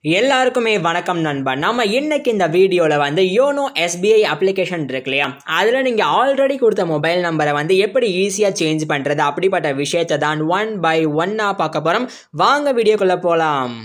எல்லாருக்குமே வணக்கம் நண்பா நம்ம இன்னைக்கு இந்த வீடியோவில் வந்து யோனோ எஸ்பிஐ அப்ளிகேஷன் இருக்கு இல்லையா அதில் நீங்கள் ஆல்ரெடி கொடுத்த மொபைல் நம்பரை வந்து எப்படி ஈஸியாக சேஞ்ச் பண்ணுறது அப்படிப்பட்ட விஷயத்தை தான் ஒன் பை ஒன்னாக பார்க்க போகிறோம் வாங்க வீடியோக்குள்ளே போகலாம்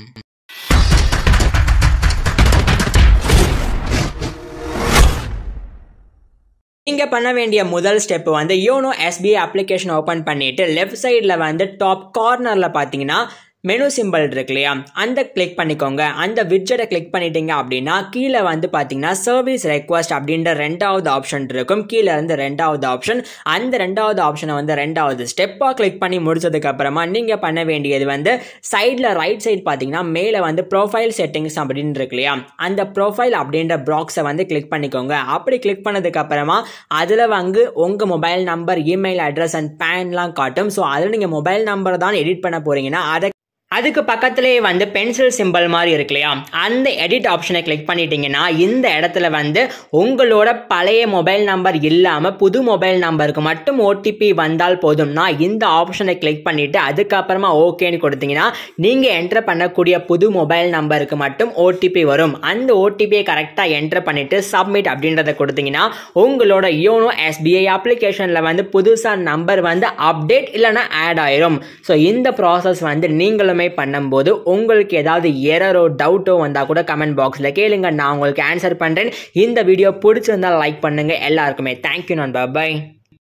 நீங்கள் பண்ண வேண்டிய முதல் ஸ்டெப் வந்து யோனோ எஸ்பிஐ அப்ளிகேஷன் ஓப்பன் பண்ணிவிட்டு லெஃப்ட் சைடில் வந்து டாப் கார்னரில் பார்த்தீங்கன்னா மெனு சிம்பிள் இருக்கு இல்லையா அந்த கிளிக் பண்ணிக்கோங்க அந்த விட்ஜெட்டை கிளிக் பண்ணிட்டீங்க அப்படின்னா கீழே வந்து பார்த்தீங்கன்னா சர்வீஸ் ரெக்வஸ்ட் அப்படின்ற ரெண்டாவது ஆப்ஷன் இருக்கும் கீழே இருந்து ரெண்டாவது ஆப்ஷன் அந்த ரெண்டாவது ஆப்ஷனை வந்து ரெண்டாவது ஸ்டெப்பாக கிளிக் பண்ணி முடிச்சதுக்கு அப்புறமா நீங்கள் பண்ண வேண்டியது வந்து சைடில் ரைட் சைடு பார்த்தீங்கன்னா மேலே வந்து ப்ரொஃபைல் செட்டிங்ஸ் அப்படின்னு இருக்கு இல்லையா அந்த ப்ரொஃபைல் அப்படின்ற பாக்ஸை வந்து கிளிக் பண்ணிக்கோங்க அப்படி கிளிக் பண்ணதுக்கு அப்புறமா அதில் வந்து உங்கள் mobile number email address and பேன்லாம் காட்டும் ஸோ அதில் நீங்கள் மொபைல் நம்பர் தான் எடிட் பண்ண போறீங்கன்னா அதை அதுக்கு பக்கத்துலேயே வந்து பென்சில் சிம்பிள் மாதிரி இருக்கு இல்லையா அந்த எடிட் ஆப்ஷனை கிளிக் பண்ணிட்டீங்கன்னா இந்த இடத்துல வந்து உங்களோட பழைய மொபைல் நம்பர் இல்லாமல் புது மொபைல் நம்பருக்கு மட்டும் ஓடிபி வந்தால் போதும்னா இந்த ஆப்ஷனை கிளிக் பண்ணிவிட்டு அதுக்கப்புறமா ஓகேன்னு கொடுத்தீங்கன்னா நீங்கள் என்டர் பண்ணக்கூடிய புது மொபைல் நம்பருக்கு மட்டும் ஓடிபி வரும் அந்த ஓடிபியை கரெக்டாக என்டர் பண்ணிவிட்டு சப்மிட் அப்படின்றத கொடுத்தீங்கன்னா உங்களோட யோனோ எஸ்பிஐ அப்ளிகேஷனில் வந்து புதுசாக நம்பர் வந்து அப்டேட் இல்லைன்னா ஆட் ஆயிரும் ஸோ இந்த ப்ராசஸ் வந்து நீங்களும் எல்லாமே பண்ணும்போது உங்களுக்கு ஏதாவது எரரோ டவுட்டோ வந்தால் கூட கமெண்ட் பாக்ஸில் கேளுங்க நான் உங்களுக்கு ஆன்சர் பண்ணுறேன் இந்த வீடியோ பிடிச்சிருந்தால் லைக் பண்ணுங்கள் எல்லாருக்குமே தேங்க்யூ நான் பாய்